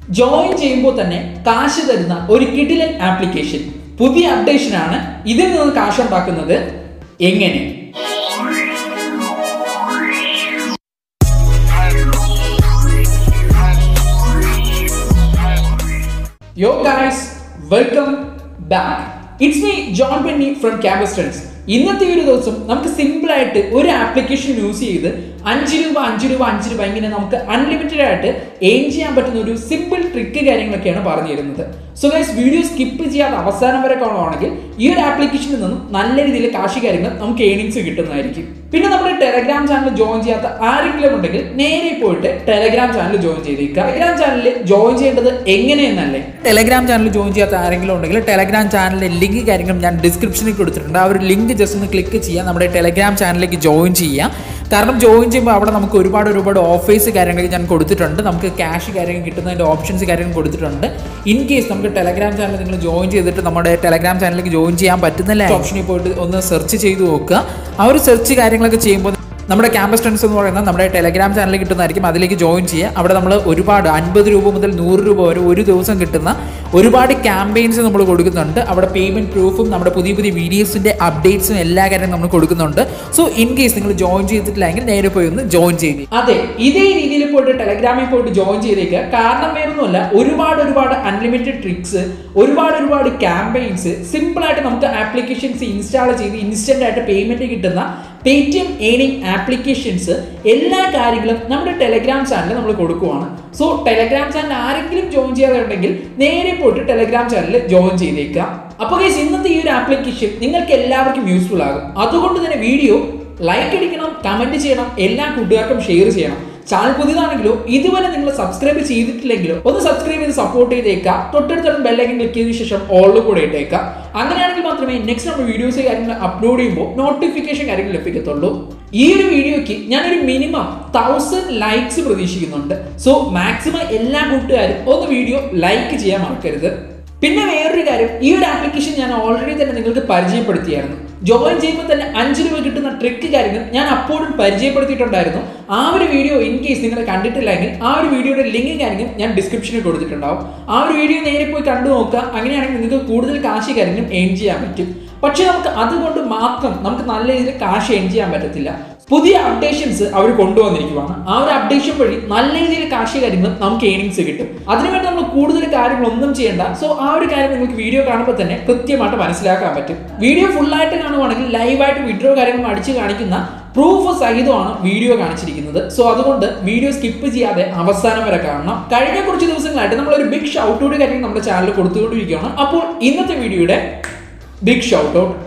join ചെയ്യുമ്പോൾ തന്നെ കാശ് തരുന്ന ഒരു കിടിലൻ ആപ്ലിക്കേഷൻ പുതിയ അപ്ഡേഷൻ ആണ് ഇതിൽ നിന്ന് കാശ് ഉണ്ടാക്കുന്നത് എങ്ങനെ yo guys welcome back it's me John Benny from ക്യാമ്പസ്റ്റൻസ് ഇന്നത്തെ ഒരു ദിവസം നമുക്ക് സിമ്പിൾ ആയിട്ട് ഒരു ആപ്ലിക്കേഷൻ യൂസ് ചെയ്ത് അഞ്ച് രൂപ അഞ്ച് രൂപ അഞ്ച് രൂപ ഇങ്ങനെ നമുക്ക് അൺലിമിറ്റഡ് ആയിട്ട് എയിം ചെയ്യാൻ പറ്റുന്ന ഒരു സിമ്പിൾ ട്രിക്ക് കാര്യങ്ങളൊക്കെയാണ് പറഞ്ഞു തരുന്നത് സോ ഗൈസ് വീഡിയോ സ്കിപ്പ് ചെയ്യാതെ അവസാനം വരെ കാണുവാണെങ്കിൽ ഈ ഒരു ആപ്ലിക്കേഷനിൽ നിന്നും നല്ല രീതിയിൽ കാശി കാര്യങ്ങൾ നമുക്ക് ഏണിങ്സ് കിട്ടുന്നതായിരിക്കും പിന്നെ നമ്മുടെ ടെലഗ്രാം ചാനൽ ജോയിൻ ചെയ്യാത്ത ആരെങ്കിലും ഉണ്ടെങ്കിൽ നേരെ പോയിട്ട് ടെലഗ്രാം ചാനൽ ജോയിൻ ചെയ്തേക്കുക ടെലഗ്രാം ചാനലിൽ ജോയിൻ ചെയ്യേണ്ടത് എങ്ങനെയെന്നല്ലേ ടെലഗ്രാം ചാനൽ ജോയിൻ ചെയ്യാത്ത ആരെങ്കിലും ഉണ്ടെങ്കിൽ ടെലഗ്രാം ചാനലിന്റെ ലിങ്ക് കാര്യങ്ങളും ഞാൻ ഡിസ്ക്രിപ്ഷനിൽ കൊടുത്തിട്ടുണ്ട് ആ ഒരു ലിങ്ക് ജസ്റ്റ് ഒന്ന് ക്ലിക്ക് ചെയ്യുക നമ്മുടെ ടെലഗ്രാം ചാനലിലേക്ക് ജോയിൻ ചെയ്യുക കാരണം ജോയിൻ ചെയ്യുമ്പോൾ അവിടെ നമുക്ക് ഒരുപാട് ഒരുപാട് ഓഫേഴ്സ് കാര്യങ്ങൾ ഞാൻ കൊടുത്തിട്ടുണ്ട് നമുക്ക് ക്യാഷ് കാര്യങ്ങൾ കിട്ടുന്നതിൻ്റെ ഓപ്ഷൻസ് കാര്യങ്ങൾ കൊടുത്തിട്ടുണ്ട് ഇൻ കേസ് നമുക്ക് ടെലഗ്രാം ചാനൽ നിങ്ങൾ ജോയിൻ ചെയ്തിട്ട് നമ്മുടെ ടെലഗ്രാം ചാനലിലേക്ക് ജോയിൻ ചെയ്യാൻ പറ്റുന്നില്ല ഓപ്ഷനിൽ പോയിട്ട് ഒന്ന് സെർച്ച് ചെയ്ത് നോക്കുക ആ ഒരു സെർച്ച് കാര്യങ്ങളൊക്കെ ചെയ്യുമ്പോൾ നമ്മുടെ ക്യാമ്പസ് ഫ്രണ്ട്സ് എന്ന് പറയുന്നത് നമ്മുടെ ടെലഗ്രാം ചാനലിൽ കിട്ടുന്നതായിരിക്കും അതിലേക്ക് ജോയിൻ ചെയ്യുക അവിടെ നമ്മൾ ഒരുപാട് അൻപത് രൂപ മുതൽ നൂറ് രൂപ വരെ ഒരു ദിവസം കിട്ടുന്ന ഒരുപാട് ക്യാമ്പയിൻസ് നമ്മൾ കൊടുക്കുന്നുണ്ട് അവിടെ പേയ്മെൻറ്റ് പ്രൂഫും നമ്മുടെ പുതിയ പുതിയ വീഡിയോസിൻ്റെ അപ്ഡേറ്റ്സും എല്ലാ കാര്യവും നമ്മൾ കൊടുക്കുന്നുണ്ട് സോ ഇൻ കേസ് നിങ്ങൾ ജോയിൻ ചെയ്തിട്ടില്ലെങ്കിൽ നേരെ പോയി ഒന്ന് ജോയിൻ ചെയ്ത് അതെ ഇതേ രീതിയിൽ പോയിട്ട് ടെലഗ്രാമിൽ പോയിട്ട് ജോയിൻ ചെയ്തേക്കുക കാരണം വേറൊന്നുമല്ല ഒരുപാട് ഒരുപാട് അൺലിമിറ്റഡ് ട്രിക്സ് ഒരുപാട് ഒരുപാട് ക്യാമ്പയിൻസ് സിമ്പിളായിട്ട് നമുക്ക് ആപ്ലിക്കേഷൻസ് ഇൻസ്റ്റാൾ ചെയ്ത് ഇൻസ്റ്റൻ്റ് ആയിട്ട് പേയ്മെൻറ്റ് കിട്ടുന്ന പേടിഎം ഏണിംഗ് ആപ്ലിക്കേഷൻസ് എല്ലാ കാര്യങ്ങളും നമ്മുടെ ടെലഗ്രാം ചാനലിൽ നമ്മൾ കൊടുക്കുവാണ് സോ ടെലഗ്രാം ചാനൽ ആരെങ്കിലും ജോയിൻ ചെയ്യാതെ ഉണ്ടെങ്കിൽ നേരെ പോയിട്ട് ടെലഗ്രാം ചാനലിൽ ജോയിൻ ചെയ്തേക്കുക അപ്പോൾ ഗൈസ് ഇന്നത്തെ ഈ ഒരു ആപ്ലിക്കേഷൻ നിങ്ങൾക്ക് എല്ലാവർക്കും യൂസ്ഫുൾ ആകും അതുകൊണ്ട് തന്നെ വീഡിയോ ലൈക്ക് അടിക്കണം കമന്റ് ചെയ്യണം എല്ലാ കൂട്ടുകാർക്കും ഷെയർ ചെയ്യണം ചാനൽ പുതിയതാണെങ്കിലോ ഇതുവരെ നിങ്ങൾ സബ്സ്ക്രൈബ് ചെയ്തിട്ടില്ലെങ്കിലോ ഒന്ന് സബ്സ്ക്രൈബ് ചെയ്ത് സപ്പോർട്ട് ചെയ്തേക്കാം തൊട്ടടുത്തുള്ള ബെല്ലൈക്കൻ ക്ലിക്ക് ചെയ്തതിനു ശേഷം ഓളിൽ കൂടെ ഇട്ടേക്കാം അങ്ങനെയാണെങ്കിൽ മാത്രമേ നെക്സ്റ്റ് നമ്മൾ വീഡിയോസ് കാര്യങ്ങൾ അപ്ലോഡ് ചെയ്യുമ്പോൾ നോട്ടിഫിക്കേഷൻ കാര്യങ്ങൾ ലഭിക്കത്തുള്ളൂ ഈ ഒരു വീഡിയോയ്ക്ക് ഞാനൊരു മിനിമം തൗസൻഡ് ലൈക്സ് പ്രതീക്ഷിക്കുന്നുണ്ട് സോ മാക്സിമം എല്ലാ കൂട്ടുകാരും ഒന്ന് വീഡിയോ ലൈക്ക് ചെയ്യാൻ മറക്കരുത് പിന്നെ വേറൊരു കാര്യം ഈ ഒരു ആപ്ലിക്കേഷൻ ഞാൻ ഓൾറെഡി തന്നെ നിങ്ങൾക്ക് പരിചയപ്പെടുത്തിയായിരുന്നു ജോയിൻ ചെയ്യുമ്പോൾ തന്നെ അഞ്ച് രൂപ കിട്ടുന്ന ട്രിക്ക് കാര്യങ്ങൾ ഞാൻ അപ്പോഴും പരിചയപ്പെടുത്തിയിട്ടുണ്ടായിരുന്നു ആ ഒരു വീഡിയോ ഇൻ കേസ് നിങ്ങൾ കണ്ടിട്ടില്ലെങ്കിൽ ആ ഒരു വീഡിയോയുടെ ലിങ്ക് കാര്യങ്ങൾ ഞാൻ ഡിസ്ക്രിപ്ഷനിൽ കൊടുത്തിട്ടുണ്ടാവും ആ ഒരു വീഡിയോ നേരെ പോയി കണ്ടു നോക്കുക അങ്ങനെയാണെങ്കിൽ നിങ്ങൾക്ക് കൂടുതൽ കാശ് കാര്യങ്ങളും എയിം ചെയ്യാൻ പറ്റും പക്ഷേ നമുക്ക് അതുകൊണ്ട് മാത്രം നമുക്ക് നല്ല രീതിയിൽ കാശ് എയിം ചെയ്യാൻ പറ്റത്തില്ല പുതിയ അപ്ഡേഷൻസ് അവർ കൊണ്ടുവന്നിരിക്കുവാണ് ആ ഒരു അപ്ഡേഷൻ വഴി നല്ല രീതിയിൽ കാശ് കാര്യങ്ങൾ നമുക്ക് ഏണിങ്സ് കിട്ടും അതിനുവേണ്ടി നമ്മൾ കൂടുതൽ കാര്യങ്ങളൊന്നും ചെയ്യേണ്ട സോ ആ ഒരു കാര്യം നിങ്ങൾക്ക് വീഡിയോ കാണുമ്പോൾ തന്നെ കൃത്യമായിട്ട് മനസ്സിലാക്കാൻ പറ്റും വീഡിയോ ഫുള്ളായിട്ട് കാണുവാണെങ്കിൽ ലൈവായിട്ട് വിഡ്രോ കാര്യങ്ങൾ അടിച്ച് കാണിക്കുന്ന പ്രൂഫ് സഹിതമാണ് വീഡിയോ കാണിച്ചിരിക്കുന്നത് സോ അതുകൊണ്ട് വീഡിയോ സ്കിപ്പ് ചെയ്യാതെ അവസാനം വരെ കാണണം കഴിഞ്ഞ കുറച്ച് ദിവസങ്ങളായിട്ട് നമ്മൾ ഒരു ബിഗ് ഷൗട്ട് ഔട്ട് കാര്യം നമ്മുടെ ചാനലിൽ കൊടുത്തുകൊണ്ടിരിക്കുകയാണ് അപ്പോൾ ഇന്നത്തെ വീഡിയോയുടെ ബിഗ് ഷൗട്ട് ഔട്ട്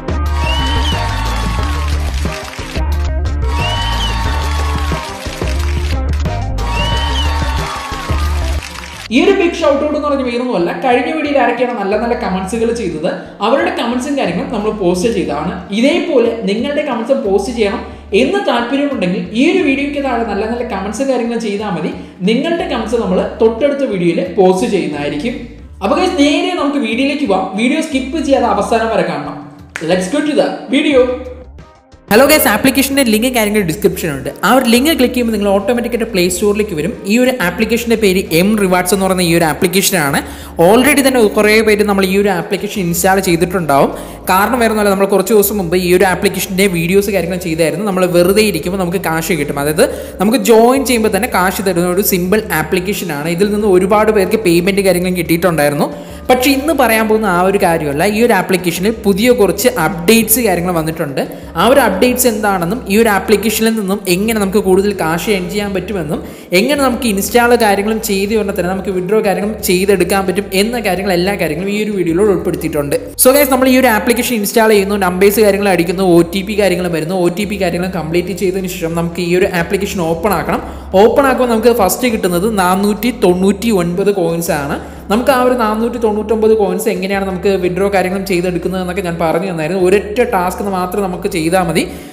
ഈ ഒരു ബിഗ് ഷൗട്ട് ഔട്ട് എന്ന് പറഞ്ഞ വേറൊന്നുമല്ല കഴിഞ്ഞ വീഡിയോയിൽ ആരൊക്കെയാണ് നല്ല നല്ല കമന്റ്സുകൾ ചെയ്തത് അവരുടെ കമന്റ്സും കാര്യങ്ങളും നമ്മൾ പോസ്റ്റ് ചെയ്തതാണ് ഇതേപോലെ നിങ്ങളുടെ കമന്റ്സ് പോസ്റ്റ് ചെയ്യണം എന്ന് താല്പര്യമുണ്ടെങ്കിൽ ഈ ഒരു വീഡിയോയ്ക്ക് താഴെ നല്ല നല്ല കമന്റ്സും കാര്യങ്ങളും ചെയ്താൽ മതി നിങ്ങളുടെ കമന്റ്സ് നമ്മൾ തൊട്ടടുത്ത വീഡിയോയിൽ പോസ്റ്റ് ചെയ്യുന്നതായിരിക്കും അപ്പോൾ guys, നേരെ നമുക്ക് വീഡിയോയിലേക്ക് പോവാം വീഡിയോ സ്കിപ്പ് ചെയ്യാതെ അവസാനം വരെ കാണണം let's go to the video hello guys ആപ്ലിക്കേഷൻ്റെ ലിങ്ക് കാര്യങ്ങൾ ഡിസ്ക്രിപ്ഷൻ ഉണ്ട് ആ ഒരു ലിങ്ക് ക്ലിക്ക് ചെയ്യുമ്പോൾ നിങ്ങൾ ഓട്ടോമാറ്റിക്കായിട്ട് പ്ലേ സ്റ്റോറിലേക്ക് വരും ഈ ഒരു ആപ്ലിക്കേഷൻ്റെ പേര് എം റിവാർഡ്സ് എന്ന് പറയുന്ന ഈ ഒരു ആപ്ലിക്കേഷനാണ് ഓൾറെഡി തന്നെ കുറേ പേര് നമ്മൾ ഈ ഒരു ആപ്ലിക്കേഷൻ ഇൻസ്റ്റാൾ ചെയ്തിട്ടുണ്ടാവും കാരണം വേറെ ഒന്നുമല്ല നമ്മൾ കുറച്ച് ദിവസം മുമ്പ് ഈ ഒരു ആപ്ലിക്കേഷൻ്റെ വീഡിയോസ് കാര്യങ്ങൾ ചെയ്തായിരുന്നു നമ്മൾ വെറുതെ ഇരിക്കുമ്പോൾ നമുക്ക് കാശ് കിട്ടും അതായത് നമുക്ക് ജോയിൻ ചെയ്യുമ്പോൾ തന്നെ കാശ് തരുന്ന ഒരു സിമ്പിൾ ആപ്ലിക്കേഷനാണ് ഇതിൽ നിന്ന് ഒരുപാട് പേർക്ക് പേയ്മെൻറ്റ് കാര്യങ്ങളും കിട്ടിയിട്ടുണ്ടായിരുന്നു പക്ഷേ ഇന്ന് പറയാൻ പോകുന്ന ആ ഒരു കാര്യമല്ല ഈ ഒരു ആപ്ലിക്കേഷനിൽ പുതിയ കുറച്ച് അപ്ഡേറ്റ്സ് കാര്യങ്ങൾ വന്നിട്ടുണ്ട് ആ ഒരു അപ്ഡേറ്റ്സ് എന്താണെന്നും ഈ ഒരു ആപ്ലിക്കേഷനിൽ നിന്നും എങ്ങനെ നമുക്ക് കൂടുതൽ കാശ് എൻ ചെയ്യാൻ പറ്റുമെന്നും എങ്ങനെ നമുക്ക് ഇൻസ്റ്റാൾ കാര്യങ്ങളും ചെയ്ത് ഉടനെ തന്നെ നമുക്ക് വിഡ്രോ കാര്യങ്ങളും ചെയ്തെടുക്കാൻ പറ്റും എന്ന കാര്യങ്ങൾ എല്ലാ കാര്യങ്ങളും ഈ ഒരു വീഡിയോയിൽ ഉൾപ്പെടുത്തിയിട്ടുണ്ട് സോ ഗൈസ് നമ്മൾ ഈ ഒരു ആപ്ലിക്കേഷൻ ഇൻസ്റ്റാൾ ചെയ്യുന്നു നമ്പേഴ്സ് കാര്യങ്ങൾ അടിക്കുന്നു ഒ ടി പി കാര്യങ്ങളും വരുന്നു ഒ ടി പി കാര്യങ്ങളും കംപ്ലീറ്റ് ചെയ്തതിന് ശേഷം നമുക്ക് ഈ ഒരു ആപ്ലിക്കേഷൻ ഓപ്പൺ ആക്കണം ഓപ്പൺ ആക്കുമ്പോൾ നമുക്ക് ഫസ്റ്റ് കിട്ടുന്നത് നാനൂറ്റി തൊണ്ണൂറ്റി ഒൻപത് കോയിൻസ് ആണ് നമുക്ക് ആ ഒരു നാനൂറ്റി തൊണ്ണൂറ്റൊമ്പത് കോയിൻസ് എങ്ങനെയാണ് നമുക്ക് വിഡ്രോ കാര്യങ്ങളും ചെയ്തെടുക്കുന്നത് എന്നൊക്കെ ഞാൻ പറഞ്ഞു തന്നായിരുന്നു ഒരൊറ്റ ടാസ്ക് മാത്രം നമുക്ക് ചെയ്താൽ മതി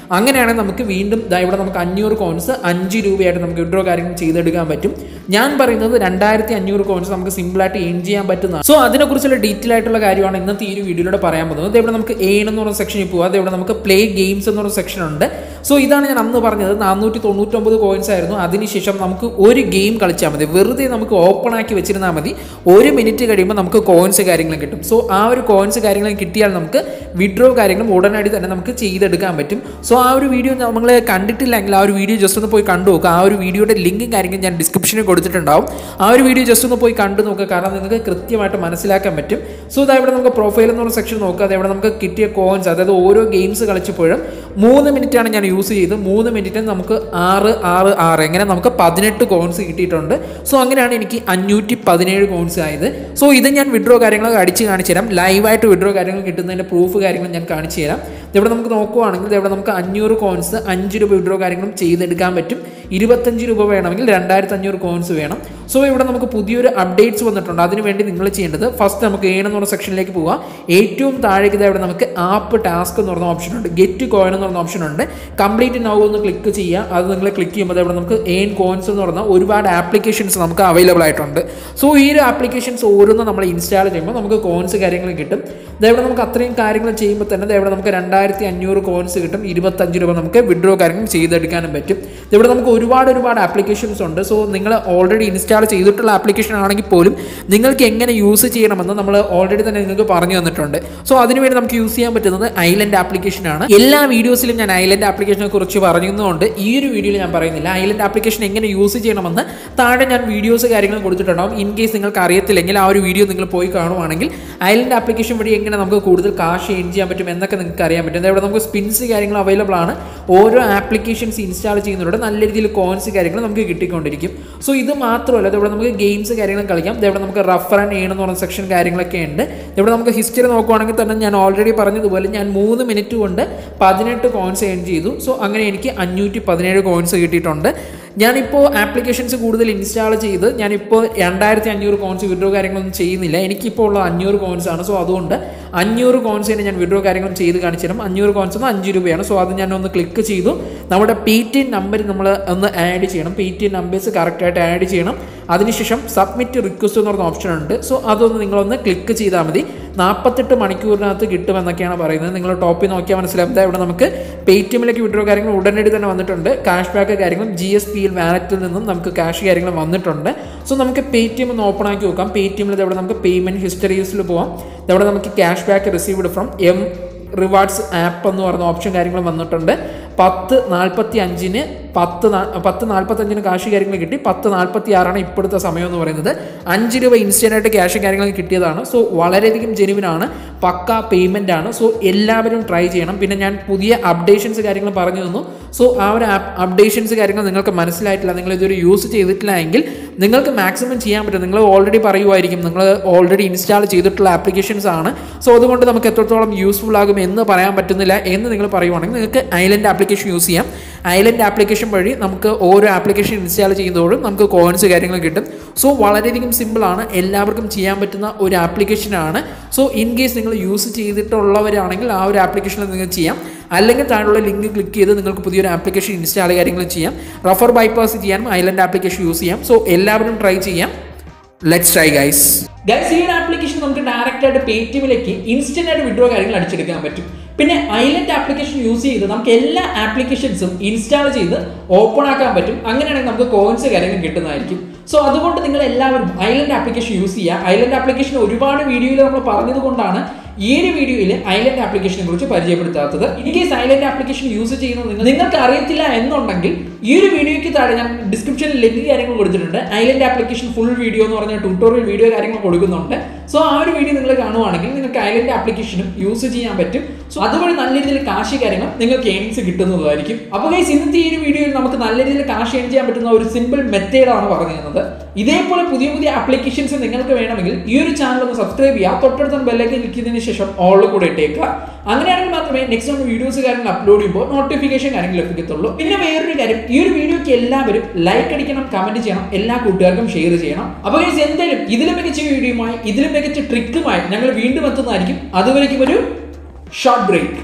അങ്ങനെയാണെങ്കിൽ നമുക്ക് വീണ്ടും ദാ ഇവിടെ നമുക്ക് അഞ്ഞൂറ് കോയിൻസ് അഞ്ച് രൂപയായിട്ട് നമുക്ക് വിഡ്രോ കാര്യങ്ങൾ ചെയ്തെടുക്കാൻ പറ്റും ഞാൻ പറയുന്നത് രണ്ടായിരത്തി അഞ്ഞൂറ് കോയിൻസ് നമുക്ക് സിമ്പിളായിട്ട് ഏൺ ചെയ്യാൻ പറ്റുന്ന സോ അതിനെക്കുറിച്ചുള്ള ഡീറ്റെയിൽ ആയിട്ടുള്ള കാര്യമാണ് ഇന്നത്തെ ഈ ഒരു വീഡിയോയിലൂടെ പറയാൻ പോകുന്നത് ഇവിടെ നമുക്ക് ഏൺ എന്ന് പറയുന്ന സെക്ഷനിൽ പോകുക അതേവിടെ നമുക്ക് പ്ലേ ഗെയിംസ് എന്ന് പറയുന്ന സെക്ഷൻ ഉണ്ട് സോ ഇതാണ് ഞാൻ അന്ന് പറഞ്ഞത് നാനൂറ്റി തൊണ്ണൂറ്റൊമ്പത് കോയിൻസ് ആയിരുന്നു അതിനുശേഷം നമുക്ക് ഒരു ഗെയിം കളിച്ചാൽ മതി വെറുതെ നമുക്ക് ഓപ്പൺ ആക്കി വെച്ചിരുന്നാൽ മതി ഒരു മിനിറ്റ് കഴിയുമ്പോൾ നമുക്ക് കോയിൻസ് കാര്യങ്ങളും കിട്ടും സോ ആ ഒരു കോയിൻസ് കാര്യങ്ങളും കിട്ടിയാൽ നമുക്ക് വിഡ്രോ കാര്യങ്ങളും ഉടനടി തന്നെ നമുക്ക് ചെയ്തെടുക്കാൻ പറ്റും സോ ആ ഒരു വീഡിയോ നമ്മൾ കണ്ടിട്ടില്ലെങ്കിൽ ആ ഒരു വീഡിയോ ജസ്റ്റ് ഒന്ന് പോയി കണ്ടു നോക്കുക ആ ഒരു വീഡിയോയുടെ ലിങ്കും കാര്യങ്ങളും ഞാൻ ഡിസ്ക്രിപ്ഷനിൽ കൊടുത്തിട്ടുണ്ടാവും ആ ഒരു വീഡിയോ ജസ്റ്റ് ഒന്ന് പോയി കണ്ടു നോക്കുക കാരണം നിങ്ങൾക്ക് കൃത്യമായിട്ട് മനസ്സിലാക്കാൻ പറ്റും സോ ഇതാ ഇവിടെ നമുക്ക് പ്രൊഫൈൽ എന്ന് പറഞ്ഞ സെക്ഷൻ നോക്കുക അതായത് ഇവിടെ നമുക്ക് കിട്ടിയ കോയിൻസ് അതായത് ഓരോ ഗെയിംസ് കളിച്ചപ്പോഴും മൂന്ന് മിനിറ്റാണ് ഞാൻ യൂസ് ചെയ്ത് മൂന്ന് മിനിറ്റിന് നമുക്ക് ആറ് ആറ് ആറ് എങ്ങനെ നമുക്ക് പതിനെട്ട് കോയിൻസ് കിട്ടിയിട്ടുണ്ട് സോ അങ്ങനെയാണ് എനിക്ക് അഞ്ഞൂറ്റി പതിനേഴ് കോയിൻസ് ആയത് സോ ഇത് ഞാൻ വിഡ്രോ കാര്യങ്ങളൊക്കെ അടിച്ച് കാണിച്ചു തരാം ലൈവായിട്ട് വിഡ്രോ കാര്യങ്ങൾ കിട്ടുന്നതിൻ്റെ പ്രൂഫ് കാര്യങ്ങൾ ഞാൻ കാണിച്ചു തരാം ഇവിടെ നമുക്ക് നോക്കുവാണെങ്കിൽ ഇവിടെ നമുക്ക് അഞ്ഞൂറ് കോയിൻസ് അഞ്ച് രൂപ വിഡ്രോ കാര്യങ്ങളും ചെയ്തെടുക്കാൻ പറ്റും ഇരുപത്തഞ്ച് രൂപ വേണമെങ്കിൽ രണ്ടായിരത്തി അഞ്ഞൂറ് കോയിൻസ് വേണം സോ ഇവിടെ നമുക്ക് പുതിയൊരു അപ്ഡേറ്റ്സ് വന്നിട്ടുണ്ട് അതിനുവേണ്ടി നിങ്ങൾ ചെയ്യേണ്ടത് ഫസ്റ്റ് നമുക്ക് ഏണെന്ന് പറഞ്ഞ സെക്ഷനിലേക്ക് പോവുക ഏറ്റവും താഴേക്ക് ഇതാ ഇവിടെ നമുക്ക് ആപ്പ് ടാസ്ക് എന്ന് പറഞ്ഞ ഓപ്ഷൻ ഉണ്ട് ഗെറ്റ് കോയിൻ എന്ന് പറഞ്ഞ ഓപ്ഷൻ ഉണ്ട് കംപ്ലീറ്റ് നൗ ഒന്ന് ക്ലിക്ക് ചെയ്യുക അത് നിങ്ങൾ ക്ലിക്ക് ചെയ്യുമ്പോൾ ഇവിടെ നമുക്ക് ഏൺ കോയിൻസ് എന്ന് പറഞ്ഞ ഒരുപാട് ആപ്ലിക്കേഷൻസ് നമുക്ക് അവൈലബിൾ ആയിട്ടുണ്ട് സോ ഈ ഒരു ആപ്ലിക്കേഷൻസ് ഓരോന്നും നമ്മൾ ഇൻസ്റ്റാൾ ചെയ്യുമ്പോൾ നമുക്ക് കോയിൻസ് കാര്യങ്ങൾ കിട്ടും ഇതേവിടെ നമുക്ക് അത്രയും കാര്യങ്ങൾ ചെയ്യുമ്പോൾ തന്നെ ഇതേവിടെ നമുക്ക് രണ്ടായിരത്തി അഞ്ഞൂറ് കോയിൻസ് കിട്ടും ഇരുപത്തഞ്ച് രൂപ നമുക്ക് വിഡ്രോ കാര്യങ്ങൾ ചെയ്തെടുക്കാനും പറ്റും ഇവിടെ നമുക്ക് ഒരുപാട് ഒരുപാട് ആപ്ലിക്കേഷൻസ് ഉണ്ട് സോ നിങ്ങൾ ഓൾറെഡി ഇൻസ്റ്റാൾ ചെയ്തിട്ടുള്ള ആപ്ലിക്കേഷൻ ആണെങ്കിൽ പോലും നിങ്ങൾക്ക് എങ്ങനെ യൂസ് ചെയ്യണമെന്ന് നമ്മൾ ഓൾറെഡി തന്നെ നിങ്ങൾക്ക് പറഞ്ഞു തന്നിട്ടുണ്ട് സോ അതിനുവേണ്ടി നമുക്ക് യൂസ് ചെയ്യാൻ പറ്റുന്നത് ഐലൻഡ് ആപ്ലിക്കേഷൻ ആണ് എല്ലാ വീഡിയോസിലും ഞാൻ ഐലൻഡ് ആപ്ലിക്കേഷനെ കുറിച്ച് പറയുന്നതുകൊണ്ട് ഈ ഒരു വീഡിയോയിൽ ഞാൻ പറയുന്നില്ല ഐലൻഡ് ആപ്ലിക്കേഷൻ എങ്ങനെ യൂസ് ചെയ്യണമെന്ന് താഴെ ഞാൻ വീഡിയോസ് കാര്യങ്ങൾ കൊടുത്തിട്ടുണ്ടാവും ഇൻ കേസ് നിങ്ങൾക്ക് അറിയത്തില്ലെങ്കിൽ ആ ഒരു വീഡിയോ നിങ്ങൾ പോയി കാണുവാണെങ്കിൽ ഐലൻഡ് ആപ്ലിക്കേഷൻ വഴി എങ്ങനെ നമുക്ക് കൂടുതൽ കാശ് ഏൺ ചെയ്യാൻ പറ്റും എന്നൊക്കെ നിങ്ങൾക്ക് അറിയാൻ പറ്റും ഇവിടെ നമുക്ക് സ്പിൻസ് കാര്യങ്ങൾ അവൈലബിൾ ആണ് ഓരോ ആപ്ലിക്കേഷൻസ് ഇൻസ്റ്റാൾ ചെയ്യുന്നതിലൂടെ നല്ല രീതിയിൽ കോയിൻസ് കാര്യങ്ങൾ നമുക്ക് കിട്ടിക്കൊണ്ടിരിക്കും സോ ഇത് മാത്രമല്ല ഇവിടെ നമുക്ക് ഗെയിംസ് കാര്യങ്ങളും കളിക്കാം ഇവിടെ നമുക്ക് റഫർ ആൻഡ് ഏൺ എന്ന് പറയുന്ന സെക്ഷൻ കാര്യങ്ങളൊക്കെ ഉണ്ട് ഇവിടെ നമുക്ക് ഹിസ്റ്ററി നോക്കുവാണെങ്കിൽ തന്നെ ഞാൻ ഓൾറെഡി പറഞ്ഞതുപോലെ ഞാൻ മൂന്ന് മിനിറ്റ് കൊണ്ട് പതിനെട്ട് കോയിൻസ് ഏൺ ചെയ്തു സോ അങ്ങനെ എനിക്ക് അഞ്ഞൂറ്റി പതിനേഴ് കോയിൻസ് കിട്ടിയിട്ടുണ്ട് ഞാനിപ്പോൾ ആപ്ലിക്കേഷൻസ് കൂടുതൽ ഇൻസ്റ്റാൾ ചെയ്ത് ഞാനിപ്പോൾ രണ്ടായിരത്തി അഞ്ഞൂറ് കോയിൻസ് വിഡ്രോ കാര്യങ്ങളൊന്നും ചെയ്യുന്നില്ല എനിക്കിപ്പോൾ ഉള്ള അഞ്ഞൂറ് കോയിൻസ് ആണ് സോ അതുകൊണ്ട് അഞ്ഞൂറ് കോയിൻസിന് ഞാൻ വിഡ്രോ കാര്യങ്ങളും ചെയ്ത് കാണിച്ചു തരാം അഞ്ഞൂറ് കോയിൻസ് എന്ന് അഞ്ച് രൂപയാണ് സോ അത് ഞാൻ ഒന്ന് ക്ലിക്ക് ചെയ്തു നമ്മുടെ പേ ടി നമ്പർ നമ്മൾ ഒന്ന് ആഡ് ചെയ്യണം പേ ടി നമ്പേഴ്സ് കറക്റ്റായിട്ട് ആഡ് ചെയ്യണം അതിനുശേഷം സബ്മിറ്റ് റിക്വസ്റ്റ് എന്ന് പറഞ്ഞ ഓപ്ഷൻ ഉണ്ട് സോ അതൊന്ന് നിങ്ങളൊന്ന് ക്ലിക്ക് ചെയ്താൽ മതി നാൽപ്പത്തെട്ട് മണിക്കൂറിനകത്ത് കിട്ടുമെന്നൊക്കെയാണ് പറയുന്നത് നിങ്ങൾ ടോപ്പിൽ നോക്കിയാൽ മനസ്സിലാവും ദാ ഇവിടെ നമുക്ക് പേ ടി എമ്മിലേക്ക് വിഡ്രോ കാര്യങ്ങൾ ഉടനടി തന്നെ വന്നിട്ടുണ്ട് ക്യാഷ് ബാക്ക് കാര്യങ്ങളും ജി എസ് പിയിൽ വാലറ്റിൽ നിന്നും നമുക്ക് ക്യാഷ് കാര്യങ്ങൾ വന്നിട്ടുണ്ട് സോ നമുക്ക് പേ ടി എം ഒന്ന് ഓപ്പൺ ആക്കി നോക്കാം പേ ടി എമ്മിൽ ഇവിടെ നമുക്ക് പേയ്മെൻറ്റ് ഹിസ്റ്ററീസിൽ പോവാം ഇവിടെ നമുക്ക് cash back received from M rewards app എന്ന് പറയുന്ന ഓപ്ഷൻ കാര്യങ്ങൾ വന്നിട്ടുണ്ട് പത്ത് നാൽപ്പത്തി അഞ്ചിന് പത്ത് പത്ത് നാൽപ്പത്തഞ്ചിന് കാശ് കാര്യങ്ങൾ കിട്ടി പത്ത് നാൽപ്പത്തി ആറാണ് ഇപ്പോഴത്തെ സമയം എന്ന് പറയുന്നത് അഞ്ച് രൂപ ഇൻസ്റ്റൻ്റ് ആയിട്ട് ക്യാഷ് കാര്യങ്ങൾ കിട്ടിയതാണ് സോ വളരെയധികം ജെനുവിനാണ് പക്ക പേയ്മെൻ്റ് ആണ് സോ എല്ലാവരും ട്രൈ ചെയ്യണം പിന്നെ ഞാൻ പുതിയ അപ്ഡേഷൻസ് കാര്യങ്ങൾ പറഞ്ഞു തന്നു സോ ആ ഒരു അപ്ഡേഷൻസ് കാര്യങ്ങൾ നിങ്ങൾക്ക് മനസ്സിലായിട്ടില്ല നിങ്ങൾ ഇതൊരു യൂസ് ചെയ്തിട്ടില്ല എങ്കിൽ നിങ്ങൾക്ക് മാക്സിമം ചെയ്യാൻ പറ്റും നിങ്ങൾ ഓൾറെഡി പറയുമായിരിക്കും നിങ്ങൾ ഓൾറെഡി ഇൻസ്റ്റാൾ ചെയ്തിട്ടുള്ള ആപ്ലിക്കേഷൻസ് ആണ് സോ അതുകൊണ്ട് നമുക്ക് എത്രത്തോളം യൂസ്ഫുൾ ആകും എന്ന് പറയാൻ പറ്റുന്നില്ല എന്ന് നിങ്ങൾ പറയുവാണെങ്കിൽ നിങ്ങൾക്ക് ഐലൻഡ് ആപ്ലിക്കേഷൻ യൂസ് ചെയ്യാം ഐലൻഡ് ആപ്ലിക്കേഷൻ വഴി നമുക്ക് ഓരോ ആപ്ലിക്കേഷൻ ഇൻസ്റ്റാൾ ചെയ്യുന്നതോടും നമുക്ക് കോയിൻസ് കാര്യങ്ങൾ കിട്ടും സോ വളരെയധികം സിമ്പിളാണ് എല്ലാവർക്കും ചെയ്യാൻ പറ്റുന്ന ഒരു ആപ്ലിക്കേഷനാണ് സോ ഇൻ കേസ് നിങ്ങൾ യൂസ് ചെയ്തിട്ടുള്ളവരാണെങ്കിൽ ആ ഒരു ആപ്ലിക്കേഷനിൽ നിങ്ങൾക്ക് ചെയ്യാം അല്ലെങ്കിൽ താഴെയുള്ള ലിങ്ക് ക്ലിക്ക് ചെയ്ത് നിങ്ങൾക്ക് പുതിയൊരു ആപ്ലിക്കേഷൻ ഇൻസ്റ്റാൾ കാര്യങ്ങൾ ചെയ്യാം റഫർ ബൈപ്പാസ് ചെയ്യാനും ഐലൻഡ് ആപ്ലിക്കേഷൻ യൂസ് ചെയ്യാം സോ എല്ലാവരും ട്രൈ ചെയ്യാം ലെറ്റ്സ് ട്രൈ ഗൈസ് ഗൈസ് ഈ ഒരു ആപ്ലിക്കേഷൻ നമുക്ക് ഡയറക്റ്റ് ആയിട്ട് പേ ടി എമ്മിലേക്ക് ഇൻസ്റ്റന്റ് ആയിട്ട് വിഡ്രോ കാര്യങ്ങൾ അടിച്ചെടുക്കാൻ പറ്റും പിന്നെ ഐലൻഡ് ആപ്ലിക്കേഷൻ യൂസ് ചെയ്ത് നമുക്ക് എല്ലാ ആപ്ലിക്കേഷൻസും ഇൻസ്റ്റാൾ ചെയ്ത് ഓപ്പൺ ആക്കാൻ പറ്റും അങ്ങനെയാണെങ്കിൽ നമുക്ക് കോയിൻസ് കാര്യങ്ങൾ കിട്ടുന്നതായിരിക്കും സോ അതുകൊണ്ട് നിങ്ങൾ എല്ലാവരും ഐലൻഡ് ആപ്ലിക്കേഷൻ യൂസ് ചെയ്യുക ഐലൻഡ് ആപ്ലിക്കേഷൻ ഒരുപാട് വീഡിയോയിൽ നമ്മൾ പറഞ്ഞത് കൊണ്ടാണ് ഈ ഒരു വീഡിയോയിൽ ഐലൻഡ് ആപ്ലിക്കേഷനെ കുറിച്ച് പരിചയപ്പെടുത്താത്തത് in case island application use ചെയ്യുന്നത് നിങ്ങൾ നിങ്ങൾക്ക് അറിയത്തില്ല എന്നുണ്ടെങ്കിൽ ഈ ഒരു വീഡിയോയ്ക്ക് താഴെ ഞാൻ ഡിസ്ക്രിപ്ഷനിൽ ലിങ്ക് കാര്യങ്ങൾ കൊടുത്തിട്ടുണ്ട് ഐലൻഡ് ആപ്ലിക്കേഷൻ ഫുൾ വീഡിയോ എന്ന് പറഞ്ഞ ട്യൂട്ടോറിയൽ വീഡിയോ കാര്യങ്ങൾ കൊടുക്കുന്നുണ്ട് സോ ആ ഒരു വീഡിയോ നിങ്ങൾ കാണുവാണെങ്കിൽ നിങ്ങൾക്ക് ഐലൻഡ് ആപ്ലിക്കേഷനും യൂസ് ചെയ്യാൻ പറ്റും സോ അതുവഴി നല്ല രീതിയിൽ കാശ് കാര്യങ്ങൾ നിങ്ങൾക്ക് ഏണിങ്സ് കിട്ടുന്നതായിരിക്കും അപ്പോൾ ഗൈസ് ഇന്നത്തെ ഈ ഒരു വീഡിയോയിൽ നമുക്ക് നല്ല രീതിയിൽ കാശ് ഏൺ ചെയ്യാൻ പറ്റുന്ന ഒരു സിമ്പിൾ മെത്തേഡാണ് പറഞ്ഞു തന്നത് ഇതേപോലെ പുതിയ പുതിയ ആപ്ലിക്കേഷൻസ് നിങ്ങൾക്ക് വേണമെങ്കിൽ ഈ ഒരു ചാനൽ ഒന്ന് സബ്സ്ക്രൈബ് ചെയ്യുക തൊട്ടടുത്ത ബെല്ലേക്ക് ക്ലിക്ക് ചെയ്തതിന് ശേഷം ഓളിൽ കൂടെ ഇട്ടേക്കുക അങ്ങനെയാണെങ്കിൽ മാത്രമേ നെക്സ്റ്റ് ഒന്ന് വീഡിയോസ് കാര്യങ്ങൾ അപ്ലോഡ് ചെയ്യുമ്പോൾ നോട്ടിഫിക്കേഷൻ കാര്യങ്ങൾ ലഭിക്കത്തുള്ളൂ പിന്നെ വേറൊരു കാര്യം ഈ ഒരു വീഡിയോക്ക് എല്ലാവരും ലൈക്ക് അടിക്കണം കമന്റ് ചെയ്യണം എല്ലാ കൂട്ടുകാർക്കും ഷെയർ ചെയ്യണം അപ്പോൾ ഗൈസ് എന്തായാലും ഇതിലും മികച്ച വീഡിയോയുമായി ഇതിലും മികച്ച ട്രിക്കുമായി ഞങ്ങൾ വീണ്ടും എത്തുന്നതായിരിക്കും അതുവരേക്കും ഒരു ഷോർട്ട് ബ്രേക്ക്